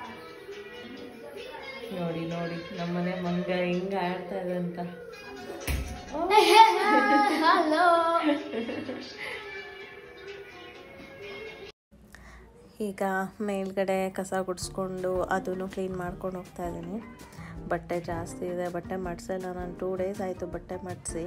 ನೋಡಿ ನೋಡಿ ನಮ್ಮನೆ ಮಂಗ ಹೆಂಗ ಆಡ್ತಾ ಇದೆ ಅಂತ ಹಲೋ ಈಗ ಮೇಲ್ಗಡೆ ಕಸ ಗುಡಿಸ್ಕೊಂಡು ಅದನ್ನು ಕ್ಲೀನ್ ಮಾಡ್ಕೊಂಡು ಹೋಗ್ತಾ ಇದ್ದೀನಿ ಬಟ್ಟೆ ಜಾಸ್ತಿ ಇದೆ ಬಟ್ಟೆ ಮಡ್ಸಿಲ್ಲ ನಾನು ಟೂ ಡೇಸ್ ಆಯಿತು ಬಟ್ಟೆ ಮಡಿಸಿ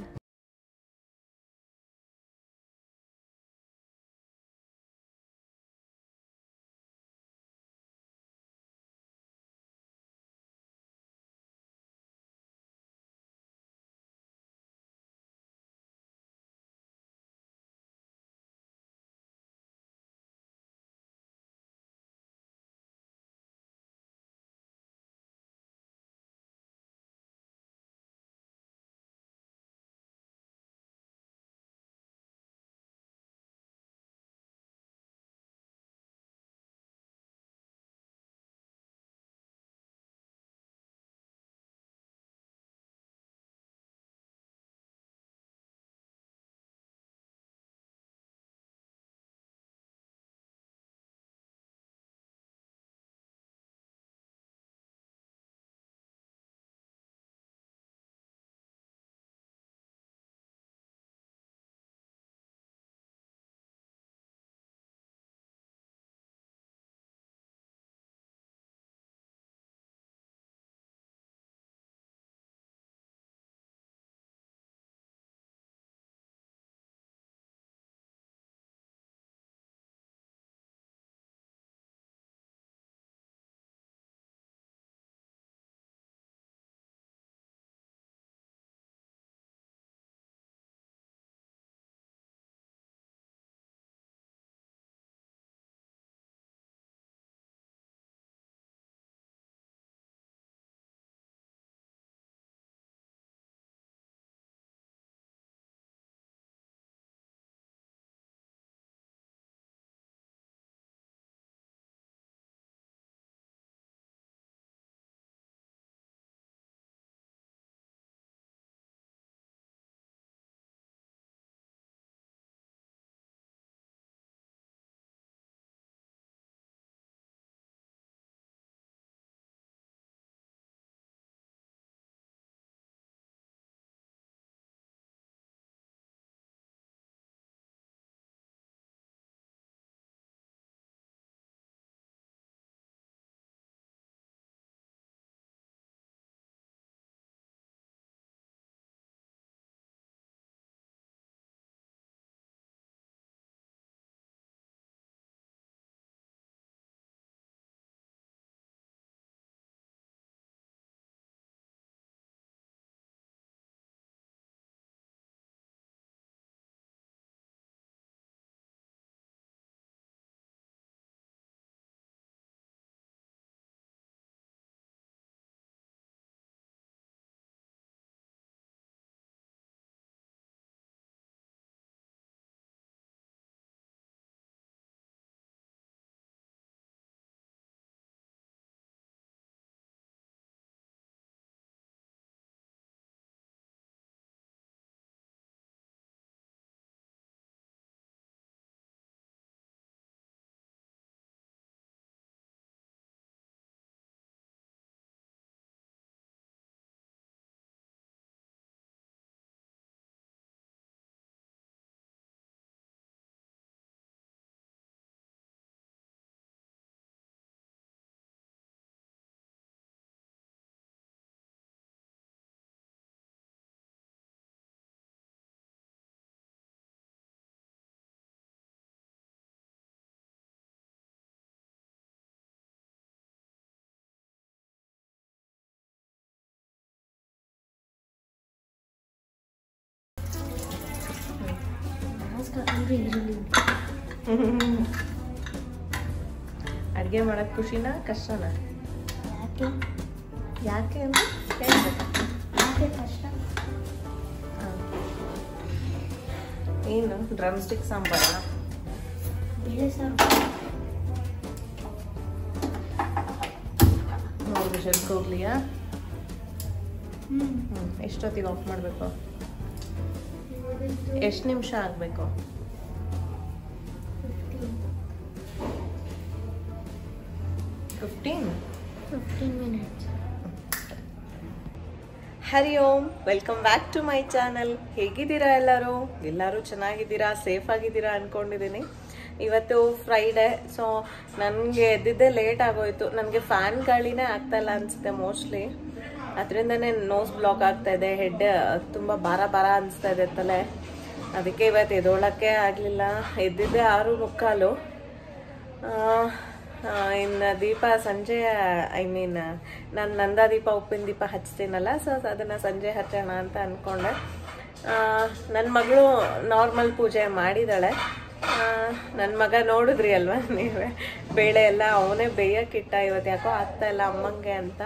ಅಂದ್ರೆ ಈರುಳ್ಳಿ ಅಡುಗೆ ಮಾಡೋಕ್ಕೆ ಖುಷಿನಾ ಕಷ್ಟನಾ ಯಾಕೆ ಯಾಕೆ ಅಂದ್ರೆ ಹೇಳ್ಬೇಕು ಯಾಕೆ ಕಷ್ಟ ಏನು ಡ್ರಮ್ ಸ್ಟಿಕ್ ಸಾಂಬಾರ ಬೇಳೆ ಸಾರು ಮೂರು ವಿಷಲ್ಗೆ ಹೋಗ್ಲಿಯಾ ಹ್ಞೂ ಹ್ಞೂ ಎಷ್ಟೊತ್ತಿಗೆ ಆಫ್ ಮಾಡಬೇಕು ಎಷ್ಟು ನಿಮಿಷ ಆಗಬೇಕು fifteen fifteen minutes Hari Om welcome back to my channel ಹೇಗಿದ್ದೀರಾ ಎಲ್ಲರೂ ಎಲ್ಲರೂ ಚೆನ್ನಾಗಿದ್ದೀರಾ ಸೇಫ್ ಆಗಿದ್ದೀರಾ ಅಂದ್ಕೊಂಡಿದ್ದೀನಿ ಇವತ್ತು ಫ್ರೈಡೆ ಸೊ ನನಗೆ ಎದ್ದಿದ್ದೆ ಲೇಟ್ ಆಗೋಯ್ತು ನನಗೆ ಫ್ಯಾನ್ ಗಾಳಿನೇ ಆಗ್ತಾ ಇಲ್ಲ ಅನಿಸುತ್ತೆ ಮೋಸ್ಟ್ಲಿ ಅದರಿಂದನೇ ನೋಸ್ ಬ್ಲಾಕ್ ಆಗ್ತಾ ಇದೆ ಹೆಡ್ ತುಂಬ ಭಾರ ಭಾರ ಅನಿಸ್ತಾ ಇದೆ ತಲೆ ಅದಕ್ಕೆ ಇವತ್ತು ಎದೋಳಕ್ಕೆ ಆಗಲಿಲ್ಲ ಎದ್ದಿದ್ದೆ ಆರು ಮುಕ್ಕಾಲು ಇನ್ನು ದೀಪ ಸಂಜೆ ಐ ಮೀನ್ ನಾನು ನಂದಾ ದೀಪ ಉಪ್ಪಿನ ದೀಪ ಹಚ್ತೀನಲ್ಲ ಸೊ ಅದನ್ನು ಸಂಜೆ ಹಚ್ಚೋಣ ಅಂತ ಅಂದ್ಕೊಂಡೆ ನನ್ನ ಮಗಳು ನಾರ್ಮಲ್ ಪೂಜೆ ಮಾಡಿದಾಳೆ ನನ್ನ ಮಗ ನೋಡಿದ್ರಿ ಅಲ್ವಾ ನೀವೇ ಬೇಳೆ ಎಲ್ಲ ಅವನೇ ಬೇಯಕ್ಕಿಟ್ಟ ಇವತ್ತು ಯಾಕೋ ಆಗ್ತಾ ಇಲ್ಲ ಅಮ್ಮಂಗೆ ಅಂತ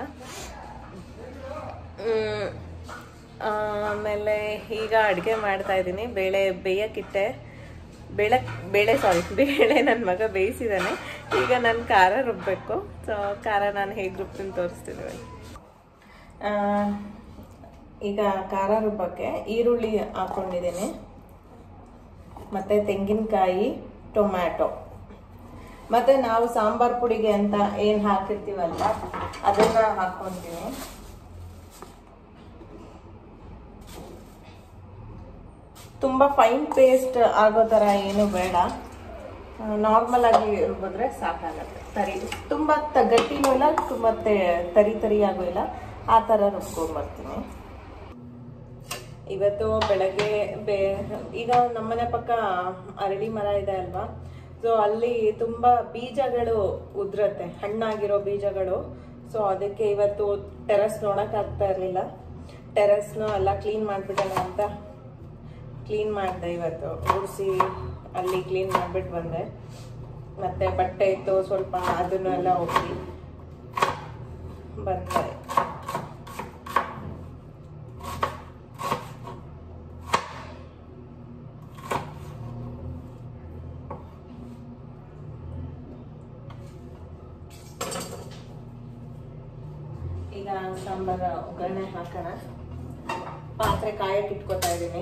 ಹ್ಮ್. ಆಮೇಲೆ ಈಗ ಅಡುಗೆ ಮಾಡ್ತಾ ಇದ್ದೀನಿ ಬೇಳೆ ಬೇಯಕ್ಕಿಟ್ಟೆ ಬೇಳೆ ಬೇಳೆ ಸಾರಿ ಬೇಳೆ ನನ್ನ ಮಗ ಬೇಯಿಸಿದ್ದಾನೆ ಈಗ ನಾನು ಖಾರ ರುಬ್ಬಬೇಕು ಸೊ ಖಾರ ನಾನು ಹೇಗೆ ರುಬ್ತೀನಿ ತೋರಿಸ್ತೀನಿ ಬನ್ನಿ. ಆ, ಈಗ ಖಾರ ರುಬ್ಬಕ್ಕೆ ಈರುಳ್ಳಿ ಹಾಕ್ಕೊಂಡಿದ್ದೀನಿ ಮತ್ತು ತೆಂಗಿನಕಾಯಿ ಟೊಮ್ಯಾಟೊ ಮತ್ತು ನಾವು ಸಾಂಬಾರ್ ಪುಡಿಗೆ ಅಂತ ಏನು ಹಾಕಿರ್ತೀವಲ್ಲ ಅದನ್ನು ಹಾಕ್ಕೊತೀನಿ ತುಂಬ ಫೈನ್ ಪೇಸ್ಟ್ ಆಗೋ ಥರ ಏನು ಬೇಡ ನಾರ್ಮಲ್ ಆಗಿ ರುಬ್ಬಿದ್ರೆ ಸಾಕಾಗತ್ತೆ ತರಿ ತುಂಬ ತ ಗಟ್ಟಿನೂ ಇಲ್ಲ ತುಂಬ ತೆ- ತರಿ ತರಿ ಆಗೋ ಇಲ್ಲ ಆ ಥರ ರುಬ್ಕೊಂಡ್ಬರ್ತೀನಿ ಇವತ್ತು ಬೆಳಗ್ಗೆ ಬೇ ಈಗ ನಮ್ಮನೆ ಪಕ್ಕ ಅರಳಿ ಮರ ಇದೆ ಅಲ್ವಾ ಸೊ ಅಲ್ಲಿ ತುಂಬ ಬೀಜಗಳು ಉದ್ರತ್ತೆ ಹಣ್ಣಾಗಿರೋ ಬೀಜಗಳು ಸೊ ಅದಕ್ಕೆ ಇವತ್ತು ಟೆರಸ್ ನೋಡಕ್ ಆಗ್ತಾ ಇರಲಿಲ್ಲ ಟೆರಸ್ನ ಎಲ್ಲ ಕ್ಲೀನ್ ಮಾಡ್ಬಿಡೋಣ ಅಂತ ಕ್ಲೀನ್ ಮಾಡಿದೆ ಇವತ್ತು ಗುಡಿಸಿ ಅಲ್ಲಿ ಕ್ಲೀನ್ ಮಾಡಿಬಿಟ್ಟು ಬಂದೆ ಮತ್ತೆ ಬಟ್ಟೆ ಇತ್ತು ಸ್ವಲ್ಪ ಅದನ್ನೆಲ್ಲ ಒಗ್ಗಿ ಬಂದೆ ಈಗ ಸಾಂಬಾರ ಒಗ್ಗರಣೆ ಹಾಕೋಣ ಪಾತ್ರೆ ಕಾಯಕ್ಕೆ ಇಟ್ಕೊತಾ ಇದ್ದೀನಿ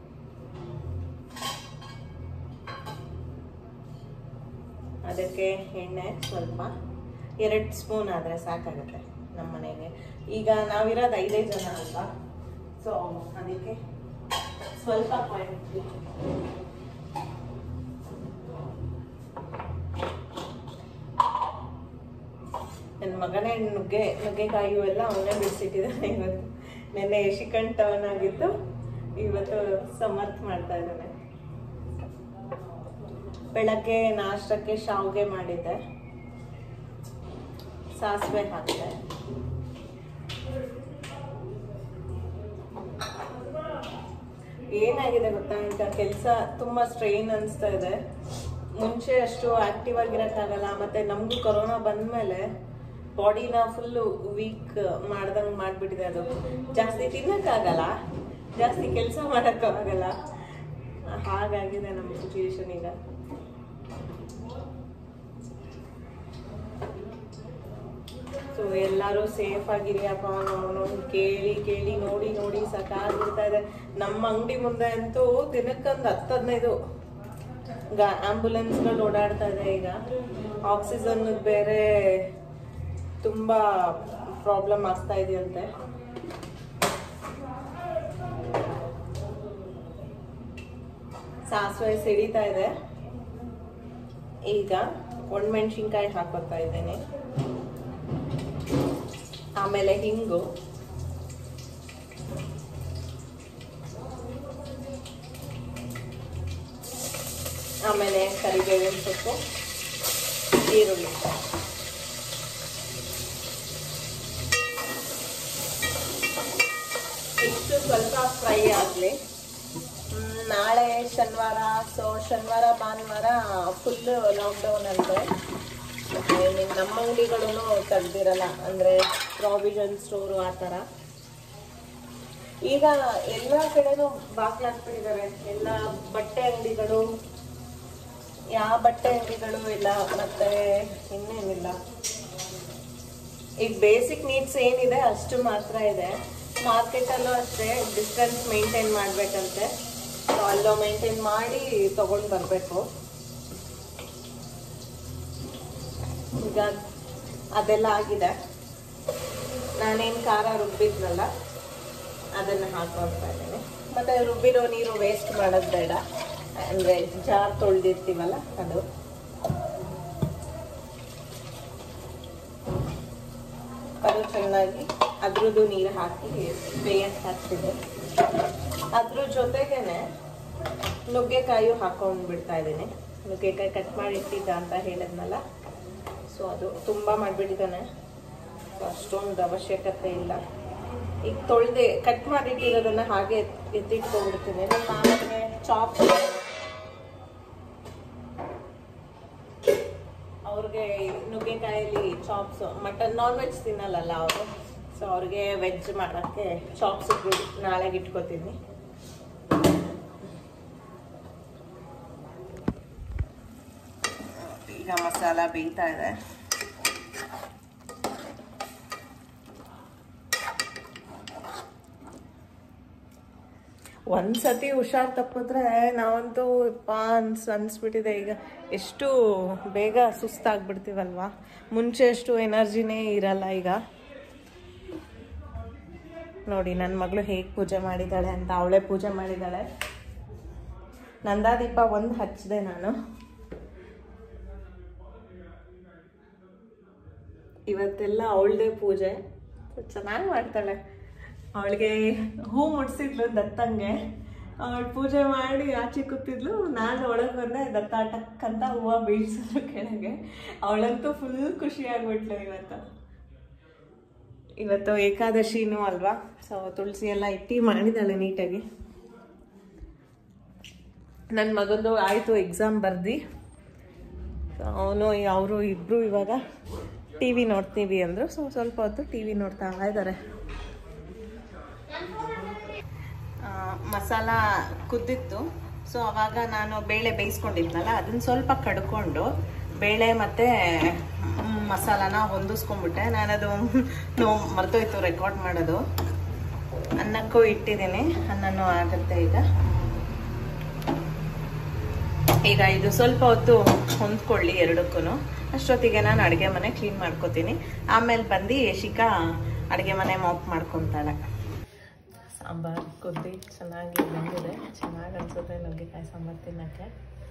ಅದಕ್ಕೆ ಎಣ್ಣೆ ಸ್ವಲ್ಪ ಎರಡು ಸ್ಪೂನ್ ಆದರೆ ಸಾಕಾಗುತ್ತೆ ನಮ್ಮ ಮನೆಗೆ ಈಗ ನಾವಿರೋದು ಐದೇ ಜನ ಅಲ್ವಾ ಸೊ ಅದಕ್ಕೆ ಸ್ವಲ್ಪ ಕ್ವಾಂಟಿಟಿ ನನ್ನ ಮಗನೇ ನುಗ್ಗೆ ನುಗ್ಗೆಕಾಯಿ ಎಲ್ಲ ಅವನೇ ಬಿಡಿಸಿಟ್ಟಿದ್ದಾನೆ ಇವತ್ತು ನೆನ್ನೆ ಶಿಕಣ್ ಟರ್ನ್ ಆಗಿತ್ತು ಇವತ್ತು ಸಮರ್ಥ ಮಾಡ್ತಾ ಇದ್ದಾನೆ ಬೆಳಗ್ಗೆ ನಾಷ್ಟಕ್ಕೆ ಶಾವ್ಗೆ ಮಾಡಿದ್ದೆ ಸಾಸಿವೆ ಹಾಕಿದೆ ಏನಾಗಿದೆ ಗೊತ್ತಾ ಈಗ ಕೆಲಸ ತುಂಬಾ ಸ್ಟ್ರೈನ್ ಅನಿಸ್ತಾ ಇದೆ ಮುಂಚೆ ಅಷ್ಟು ಆಕ್ಟಿವ್ ಆಗಿರಕ್ಕಾಗಲ್ಲ ಮತ್ತೆ ನಮಗೂ ಕೊರೋನಾ ಬಂದ್ಮೇಲೆ ಬಾಡಿನ ಫುಲ್ಲು ವೀಕ್ ಮಾಡ್ದಂಗೆ ಮಾಡ್ಬಿಟ್ಟಿದೆ ಅದು ಜಾಸ್ತಿ ತಿನ್ನಕ್ಕಾಗಲ್ಲ ಜಾಸ್ತಿ ಕೆಲಸ ಮಾಡೋಕ್ಕಾಗಲ್ಲ ಹಾಗಾಗಿದೆ ನಮ್ಮ ಸಿಚುವೇಶನ್ ಈಗ ಸೊ ಎಲ್ಲರೂ ಸೇಫ್ ಆಗಿರಿಯಪ್ಪ ನಾವು ಕೇಳಿ ಕೇಳಿ ನೋಡಿ ನೋಡಿ ಸಾಕಾಗ್ಬಿಡ್ತಾ ಇದೆ ನಮ್ಮ ಅಂಗಡಿ ಮುಂದೆ ಅಂತೂ ದಿನಕ್ಕೊಂದು ಹತ್ತು ಹದಿನೈದು ಗಾ ಆಂಬುಲೆನ್ಸ್ಗಳು ಓಡಾಡ್ತಾ ಇದೆ ಈಗ ಆಕ್ಸಿಜನ್ ಬೇರೆ ತುಂಬಾ ಪ್ರಾಬ್ಲಮ್ ಆಗ್ತಾ ಇದೆಯಂತೆ ಸಾಸಿವೆ ಸಿಡಿತಾ ಇದೆ ಈಗ ಒಣಮೆಣಸಿನ್ಕಾಯಿ ಹಾಕೋತಾ ಇದ್ದೇನೆ ಆಮೇಲೆ ಹಿಂಗು ಆಮೇಲೆ ಕರಿಬೇವಿನ ಸೊಪ್ಪು ಈರುಳ್ಳಿ ಇಷ್ಟು ಸ್ವಲ್ಪ ಫ್ರೈ ಆಗಲಿ ನಾಳೆ ಶನಿವಾರ ಸೊ ಶನಿವಾರ ಭಾನುವಾರ ಫುಲ್ ಲಾಕ್ಡೌನ್ ಅಂತೆ ಮತ್ತೆ ನಿಮ್- ನಮ್ಮ ಅಂಗಡಿಗಳೂ ತೆಗ್ದಿರಲ್ಲ ಅಂದರೆ ಪ್ರಾವಿಷನ್ ಸ್ಟೋರು ಆ ಥರ ಈಗ ಎಲ್ಲ ಕಡೆನೂ ಬಾಗ್ಲಾಕ್ಬಿಟ್ಟಿದ್ದಾರೆ ಎಲ್ಲ ಬಟ್ಟೆ ಅಂಗಡಿಗಳು ಯಾವ ಬಟ್ಟೆ ಅಂಗಡಿಗಳು ಇಲ್ಲ ಮತ್ತೆ ಇನ್ನೇನಿಲ್ಲ ಈಗ ಬೇಸಿಕ್ ನೀಡ್ಸ್ ಏನಿದೆ ಅಷ್ಟು ಮಾತ್ರ ಇದೆ ಮಾರ್ಕೆಟಲ್ಲೂ ಅಷ್ಟೇ ಡಿಸ್ಟೆನ್ಸ್ ಮೇಂಟೈನ್ ಮಾಡಬೇಕಂತೆ ಸೊ ಅಲ್ಲೋ ಮೇಂಟೈನ್ ಮಾಡಿ ತಗೊಂಡು ಬರಬೇಕು ಈಗ ಅದೆಲ್ಲ ಆಗಿದೆ ನಾನೇನು ಖಾರ ರುಬ್ಬಿದ್ನಲ್ಲ ಅದನ್ನು ಹಾಕೊಳ್ತಾ ಇದ್ದೀನಿ ಮತ್ತು ರುಬ್ಬಿರೋ ನೀರು ವೇಸ್ಟ್ ಮಾಡೋದು ಬೇಡ ಅಂದರೆ ಜಾರ್ ತೊಳೆದಿರ್ತೀವಲ್ಲ ಅದು ಅದು ಚೆನ್ನಾಗಿ ಅದ್ರದ್ದು ನೀರು ಹಾಕಿ ಬೇಯಕ್ಕೆ ಹಾಕ್ತೀನಿ ಅದ್ರ ಜೊತೆಗೇನೆ ನುಗ್ಗೆಕಾಯಿ ಹಾಕೊಂಡು ಬಿಡ್ತಾ ಇದ್ದೀನಿ ನುಗ್ಗೆಕಾಯಿ ಕಟ್ ಮಾಡಿ ಇಟ್ಟಿದ್ದ ಅಂತ ಹೇಳಿದ್ನಲ್ಲ ಸೊ ಅದು ತುಂಬ ಮಾಡಿಬಿಟ್ಟಿದ್ದಾನೆ ಸೊ ಅಷ್ಟೊಂದು ಅವಶ್ಯಕತೆ ಇಲ್ಲ ಈಗ ತೊಳೆದೆ ಕಟ್ ಮಾಡಿಟ್ಟಿರೋದನ್ನ ಹಾಗೆ ಎತ್ತಿಟ್ಕೊಂಡ್ಬಿಡ್ತೀನಿ ನಮ್ಮ ಮಾವನಿಗೆ ಚಾಪ್ ಅವ್ರಿಗೆ ನುಗ್ಗೆಕಾಯಲ್ಲಿ ಚಾಪ್ಸ್ ಮಟನ್ ನಾನ್ ವೆಜ್ ತಿನ್ನಲ್ಲಲ್ಲ ಅವರು ಸೊ ಅವ್ರಿಗೆ ವೆಜ್ ಮಾಡೋಕ್ಕೆ ಚಾಪ್ಸ್ ನಾಳೆಗೆ ಇಟ್ಕೋತೀನಿ ಈಗ ಮಸಾಲ ಬೇಯ್ತಾ ಇದೆ ಒಂದ್ಸತಿ ಹುಷಾರ್ ತಪ್ಪಿದ್ರೆ ನಾವಂತೂ ಪಾ ಅನ್ಸ್ ಅನ್ಸ್ಬಿಟ್ಟಿದೆ ಈಗ ಎಷ್ಟು ಬೇಗ ಸುಸ್ತಾಗ್ಬಿಡ್ತೀವಲ್ವಾ ಮುಂಚೆ ಅಷ್ಟು ಎನರ್ಜಿನೇ ಇರಲ್ಲ ಈಗ ನೋಡಿ ನನ್ನ ಮಗಳು ಹೇಗೆ ಪೂಜೆ ಮಾಡಿದ್ದಾಳೆ ಅಂತ ಅವಳೇ ಪೂಜೆ ಮಾಡಿದ್ದಾಳೆ ನಂದಾದೀಪ ಒಂದು ಹಚ್ಚಿದೆ ನಾನು ಇವತ್ತೆಲ್ಲ ಅವಳದೇ ಪೂಜೆ ಚೆನ್ನಾಗಿ ಮಾಡ್ತಾಳೆ ಅವಳಿಗೆ ಹೂ ಮುಡ್ಸಿದ್ಲು ದತ್ತಂಗೆ ಅವಳು ಪೂಜೆ ಮಾಡಿ ಆಚೆ ಕೂತಿದ್ಲು ನಾನು ಒಳಗೆ ಬಂದೆ ದತ್ತ ಟಕ್ ಅಂತ ಹೂವು ಬೀಳ್ಸಿದ್ರು ಕೆಳಗೆ ಅವಳಂತೂ ಫುಲ್ ಖುಷಿ ಆಗ್ಬಿಟ್ಲು ಇವತ್ತು ಇವತ್ತು ಏಕಾದಶಿನೂ ಅಲ್ವಾ ಸೊ ತುಳಸಿ ಎಲ್ಲ ಇಟ್ಟು ಮಾಡಿದ್ದಾಳೆ ನೀಟಾಗಿ ನನ್ನ ಮಗಂದು ಆಯಿತು ಎಕ್ಸಾಮ್ ಬರ್ದು ಅವನು ಅವರು ಇಬ್ಬರು ಇವಾಗ ಟಿ ವಿ ನೋಡ್ತೀವಿ ಅಂದರು ಸೊ ಸ್ವಲ್ಪ ಹೊತ್ತು ಟಿ ವಿ ನೋಡ್ತಾ ಇದ್ದಾರೆ ಮಸಾಲ ಕುದ್ದಿತ್ತು ಸೊ ಅವಾಗ ನಾನು ಬೇಳೆ ಬೇಯಿಸ್ಕೊಂಡಿದ್ನಲ್ಲ ಅದನ್ನ ಸ್ವಲ್ಪ ಕಡ್ಕೊಂಡು ಬೇಳೆ ಮತ್ತು ಮಸಾಲಾನ ಹೊಂದಿಸ್ಕೊಂಡ್ಬಿಟ್ಟೆ ನಾನದು ನೋ ಮರ್ತೋಯ್ತು ರೆಕಾರ್ಡ್ ಮಾಡೋದು ಅನ್ನಕ್ಕೂ ಇಟ್ಟಿದ್ದೀನಿ ಅನ್ನನೂ ಆಗುತ್ತೆ ಈಗ ಈಗ ಇದು ಸ್ವಲ್ಪ ಹೊತ್ತು ಹೊಂದ್ಕೊಳ್ಳಿ ಎರಡಕ್ಕೂ ಅಷ್ಟೊತ್ತಿಗೆ ನಾನು ಅಡುಗೆ ಮನೆ ಕ್ಲೀನ್ ಮಾಡ್ಕೋತೀನಿ ಆಮೇಲೆ ಬಂದು ಶಿಖಾ ಅಡುಗೆ ಮನೆ ಮಾಪ್ ಮಾಡ್ಕೊತಾಳೆ ಸಾಂಬಾರು ಕುದ್ದಿ ಚೆನ್ನಾಗಿ ಬಂದಿದೆ ಚೆನ್ನಾಗಿ ಅನ್ಸುತ್ತೆ ನುಗ್ಗೆಕಾಯಿ ಸಾಂಬಾರು ತಿನ್ನೋಕ್ಕೆ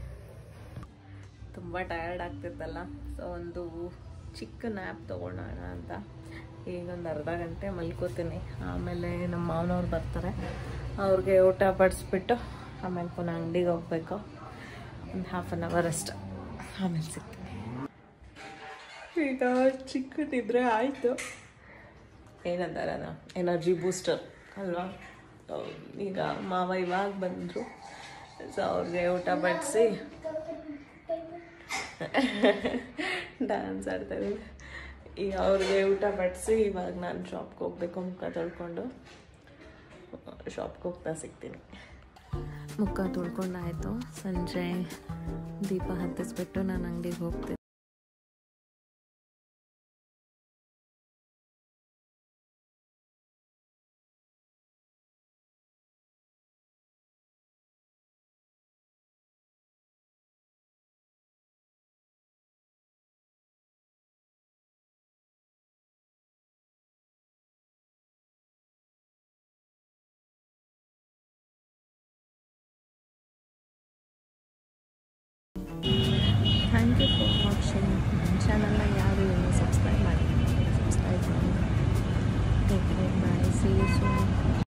ತುಂಬ ಟಯರ್ಡ್ ಆಗ್ತಿತ್ತಲ್ಲ ಸೊ ಒಂದು ಚಿಕ್ಕ ನ್ಯಾಪ್ ತೊಗೊಳೋಣ ಅಂತ ಈಗ ಒಂದು ಅರ್ಧ ಗಂಟೆ ಮಲ್ಕೋತೀನಿ ಆಮೇಲೆ ನಮ್ಮ ಮಾವನವ್ರು ಬರ್ತಾರೆ ಅವ್ರಿಗೆ ಊಟ ಬಡಿಸ್ಬಿಟ್ಟು ಆಮೇಲೆ ಪುನಃ ಅಂಗಡಿಗೆ ಹೋಗ್ಬೇಕು ಒಂದು ಹಾಫ್ ಆನ್ ಅವರ್ ಅಷ್ಟು ಆಮೇಲೆ ಸಿಗ್ತೀನಿ ಈಗ ಚಿಕ್ಕದಿದ್ರೆ ಆಯಿತು ಏನಂತಾರೆ ಎನರ್ಜಿ ಬೂಸ್ಟರ್ ಅಲ್ವಾ ಈಗ ಮಾವ ಇವಾಗ ಬಂದರು ಸೊ ಅವ್ರಿಗೆ ಊಟ ಬಡಿಸಿ ಡ್ಯಾನ್ಸ್ ಆಡ್ತಾ ಇದ್ದೀನಿ ಈಗ ಅವ್ರಿಗೆ ಊಟ ಬಡಿಸಿ ಇವಾಗ ನಾನು ಶಾಪ್ಗೆ ಹೋಗ್ಬೇಕು ಮುಖ ತೊಳ್ಕೊಂಡು ಶಾಪ್ಗೆ ಹೋಗ್ತಾ ಸಿಗ್ತೀನಿ ಮುಖ ತೊಳ್ಕೊಂಡಾಯಿತು ಸಂಜೆ ದೀಪ ಹತ್ತಿಸ್ಬಿಟ್ಟು ನಾನು ಅಂಗಡಿಗೆ ಹೋಗ್ತೀನಿ ಥ್ಯಾಂಕ್ ಯು ಫಾರ್ ವಾಚಿಂಗ್ ನನ್ನ ಚಾನಲ್ನ ಯಾರು ಇನ್ನೂ ಸಬ್ಸ್ಕ್ರೈಬ್ ಮಾಡಿ ಸಬ್ಸ್ಕ್ರೈಬ್ ಮಾಡಿ take care bye see you soon